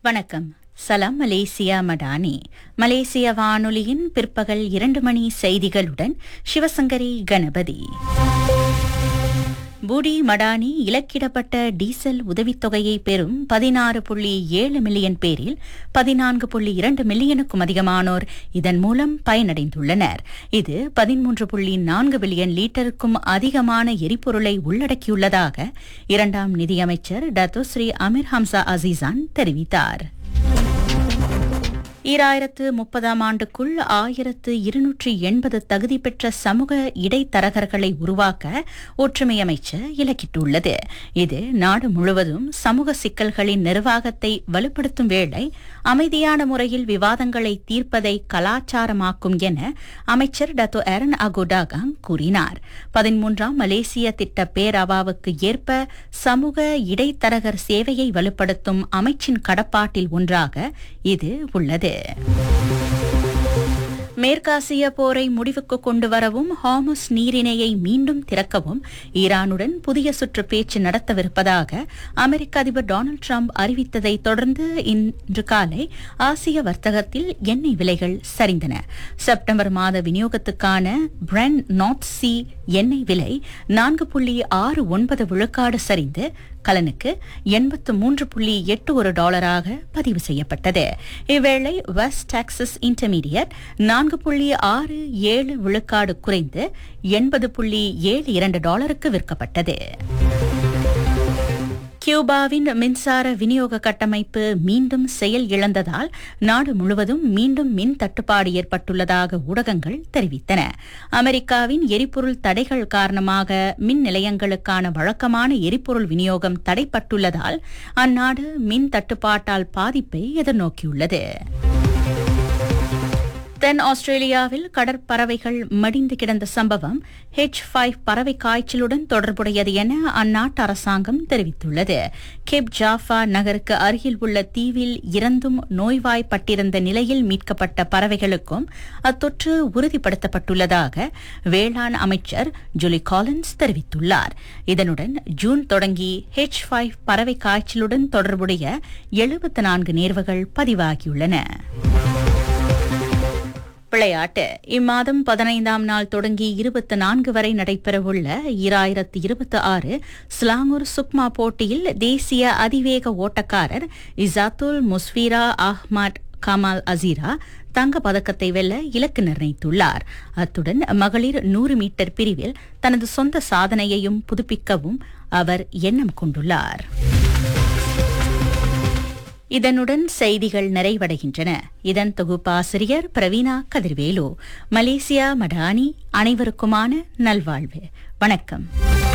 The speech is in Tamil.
வணக்கம் சலாம் மலேசியா மடானி மலேசிய வானொலியின் பிற்பகல் இரண்டு மணி செய்திகளுடன் சிவசங்கரி கணபதி பூடி மடானி இலக்கிடப்பட்ட டீசல் உதவித்தொகையை பெறும் பதினாறு புள்ளி ஏழு மில்லியன் பேரில் பதினான்கு புள்ளி இரண்டு மில்லியனுக்கும் அதிகமானோர் இதன் மூலம் பயனடைந்துள்ளனர் இது பதிமூன்று புள்ளி நான்கு பில்லியன் லீட்டருக்கும் அதிகமான எரிபொருளை உள்ளடக்கியுள்ளதாக இரண்டாம் நிதியமைச்சர் டத்தோஸ்ரீ அமீர் ஹம்சா அசீசான் தெரிவித்தார் ஈராயிரத்து முப்பதாம் ஆண்டுக்குள் ஆயிரத்து இருநூற்றி எண்பது தகுதி பெற்ற சமூக இடைத்தரகர்களை உருவாக்க ஒற்றுமை அமைச்சர் இலக்கிட்டுள்ளது இது நாடு முழுவதும் சமூக சிக்கல்களின் நிர்வாகத்தை வலுப்படுத்தும் வேளை அமைதியான முறையில் விவாதங்களை தீர்ப்பதை கலாச்சாரமாக்கும் என அமைச்சர் டத்தோ எரன் அகோடாகாங் கூறினார் பதிமூன்றாம் மலேசிய திட்ட பேரவாவுக்கு ஏற்ப சமூக இடைத்தரகர் சேவையை வலுப்படுத்தும் அமைச்சின் கடப்பாட்டில் ஒன்றாக இது உள்ளது மேற்காசிய போரை முடிவுக்கு கொண்டு வரவும் ஹாமஸ் நீரிணையை மீண்டும் திறக்கவும் ஈரானுடன் புதிய சுற்று பேச்சு நடத்தவிருப்பதாக அமெரிக்க அதிபர் டொனால்டு டிரம்ப் அறிவித்ததை தொடர்ந்து இன்று காலை ஆசிய வர்த்தகத்தில் எண்ணெய் விலைகள் சரிந்தன செப்டம்பர் மாத விநியோகத்துக்கான பிரெண்ட் நார்த் சி எண்ணெய் விலை நான்கு புள்ளி ஆறு ஒன்பது விழுக்காடு சரிந்து கலனுக்கு எண்பத்து மூன்று புள்ளி எட்டு ஒரு டாலராக பதிவு செய்யப்பட்டது இவ்வேளை வெஸ்ட் டாக்சஸ் இன்டர்மீடியட் நான்கு புள்ளி ஆறு ஏழு விழுக்காடு குறைந்து எண்பது புள்ளி ஏழு இரண்டு டாலருக்கு விற்கப்பட்டது கியூபாவின் மின்சார விநியோக கட்டமைப்பு மீண்டும் செயல் இழந்ததால் நாடு முழுவதும் மீண்டும் மின் தட்டுப்பாடு ஏற்பட்டுள்ளதாக ஊடகங்கள் தெரிவித்தன அமெரிக்காவின் எரிபொருள் தடைகள் காரணமாக மின் நிலையங்களுக்கான வழக்கமான எரிபொருள் விநியோகம் தடைப்பட்டுள்ளதால் அந்நாடு மின் தட்டுப்பாட்டால் பாதிப்பை எதிர்நோக்கியுள்ளது தென் ஆஸ்திரேலியாவில் கடற்பறவைகள் மடிந்து கிடந்த சம்பவம் ஹெச் ஃபைவ் பறவை காய்ச்சலுடன் தொடர்புடையது என அந்நாட்டு அரசாங்கம் தெரிவித்துள்ளது கேப் ஜாஃபா நகருக்கு அருகில் உள்ள தீவில் இறந்தும் நோய்வாய்ப்பட்டிருந்த நிலையில் மீட்கப்பட்ட பறவைகளுக்கும் அத்தொற்று உறுதிப்படுத்தப்பட்டுள்ளதாக வேளாண் அமைச்சர் ஜூலி காலின்ஸ் தெரிவித்துள்ளார் இதனுடன் ஜூன் தொடங்கி ஹெச் ஃபைவ் பறவை காய்ச்சலுடன் தொடர்புடைய எழுபத்து நான்கு நேர்வுகள் பதிவாகியுள்ளன விளையாட்டு இம்மாதம் பதினைந்தாம் நாள் தொடங்கி இருபத்தி நான்கு வரை நடைபெறவுள்ள ஈராயிரத்து இருபத்தி ஆறு ஸ்லாங்கூர் சுக்மா போட்டியில் தேசிய அதிவேக ஓட்டக்காரர் இசாத்துல் முஸ்வீரா அஹ்மத் கமால் அசீரா தங்க பதக்கத்தை வெல்ல இலக்கு நிர்ணயித்துள்ளார் அத்துடன் மகளிர் நூறு மீட்டர் பிரிவில் தனது சொந்த சாதனையையும் புதுப்பிக்கவும் அவர் எண்ணம் கொண்டுள்ளார் இதனுடன் செய்திகள் நிறைவடைகின்றன இதன் தொகுப்பாசிரியர் பிரவீனா கதிர்வேலு மலேசியா மடானி அனைவருக்குமான நல்வாழ்வு வணக்கம்